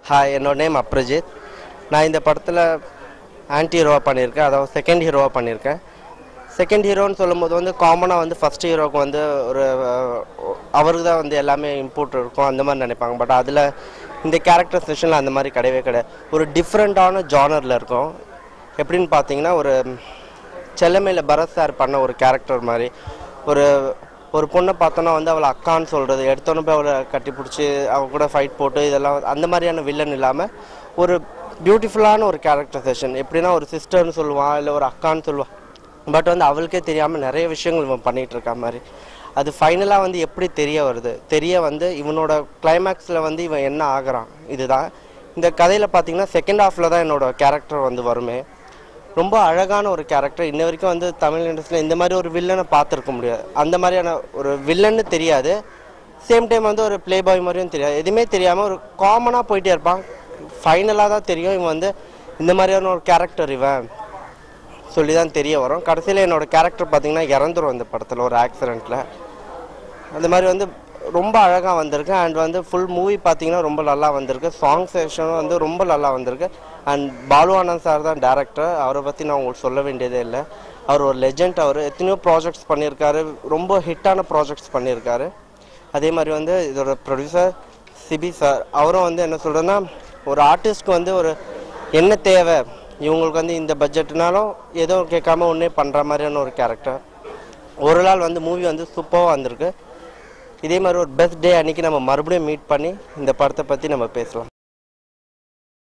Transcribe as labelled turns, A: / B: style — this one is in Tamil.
A: ஹாய் என்னோட நேம் அப்ரஜித் நான் இந்த படத்தில் ஆன்டி ஹீரோவாக பண்ணியிருக்கேன் அதாவது செகண்ட் ஹீரோவாக பண்ணியிருக்கேன் செகண்ட் ஹீரோன்னு சொல்லும்போது வந்து காமனாக வந்து ஃபஸ்ட் ஹீரோவுக்கு வந்து ஒரு அவருக்கு தான் வந்து எல்லாமே இம்போர்ட் இருக்கும் அந்த மாதிரி நினைப்பாங்க பட் அதில் இந்த கேரக்டர் செஷனில் அந்த மாதிரி கிடையவே கிடையாது ஒரு டிஃப்ரெண்ட்டான ஜானரில் இருக்கும் எப்படின்னு பார்த்தீங்கன்னா ஒரு செல்லமையில் பரத் சார் பண்ண ஒரு கேரக்டர் மாதிரி ஒரு ஒரு பொண்ணை பார்த்தோன்னா வந்து அவளை அக்கான்னு சொல்கிறது எடுத்தோன்னே போய் அவளை கட்டி பிடிச்சி அவ கூட ஃபைட் போட்டு இதெல்லாம் அந்த மாதிரியான வில்லன் இல்லாமல் ஒரு பியூட்டிஃபுல்லான ஒரு கேரக்டர் செஷன் எப்படின்னா ஒரு சிஸ்டர்னு சொல்லுவான் இல்லை ஒரு அக்கான்னு சொல்லுவான் பட் வந்து அவளுக்கே தெரியாமல் நிறைய விஷயங்கள் இவன் பண்ணிகிட்டு இருக்க மாதிரி அது ஃபைனலாக வந்து எப்படி தெரிய வருது தெரிய வந்து இவனோட கிளைமேக்ஸில் வந்து இவன் என்ன ஆகுறான் இதுதான் இந்த கதையில் பார்த்தீங்கன்னா செகண்ட் ஹாஃபில் தான் என்னோட கேரக்டர் வந்து வருமே ரொம்ப அழகான ஒரு கேரக்டர் இன்ன வரைக்கும் வந்து தமிழ் இண்டஸ்ட்ரியில் இந்த மாதிரி ஒரு வில்லனை பார்த்துருக்க முடியாது அந்த மாதிரியான ஒரு வில்லன்னு தெரியாது சேம் டைம் வந்து ஒரு ப்ளே பாய் மாதிரியும் தெரியாது எதுவுமே தெரியாமல் ஒரு காமனாக போயிட்டே இருப்பான் ஃபைனலாக தான் தெரியும் இவன் வந்து இந்த மாதிரியான ஒரு கேரக்டர் இவன் சொல்லி தான் தெரிய வரும் கடைசியில் என்னோட கேரக்டர் பார்த்தீங்கன்னா இறந்துரும் இந்த படத்தில் ஒரு ஆக்சிடெண்ட்டில் அந்த மாதிரி வந்து ரொம்ப அழகாக வந்திருக்கு அண்ட் வந்து ஃபுல் மூவி பார்த்தீங்கன்னா ரொம்ப நல்லா வந்திருக்கு சாங் செஷனும் வந்து ரொம்ப நல்லா வந்திருக்கு அண்ட் பாலு ஆனந்த் சார் தான் டேரக்டர் அவரை பற்றி நான் உங்களுக்கு சொல்ல வேண்டியதே இல்லை அவர் ஒரு லெஜெண்ட் அவர் எத்தனையோ ப்ராஜெக்ட்ஸ் பண்ணியிருக்காரு ரொம்ப ஹிட்டான ப்ராஜெக்ட்ஸ் பண்ணியிருக்காரு அதே மாதிரி வந்து இதோட ப்ரொடியூசர் சிபி சார் அவரும் வந்து என்ன சொல்கிறேன்னா ஒரு ஆர்டிஸ்ட்க்கு வந்து ஒரு என்ன தேவை இவங்களுக்கு வந்து இந்த பட்ஜெட்னாலும் ஏதோ கேட்காம ஒன்றே பண்ணுற மாதிரியான ஒரு கேரக்டர் ஒரு நாள் வந்து மூவி வந்து சூப்பராக வந்திருக்கு இதே மாதிரி ஒரு பெஸ்ட் டே அன்னைக்கு நம்ம மறுபடியும் மீட் பண்ணி இந்த படத்தை பற்றி நம்ம பேசலாம்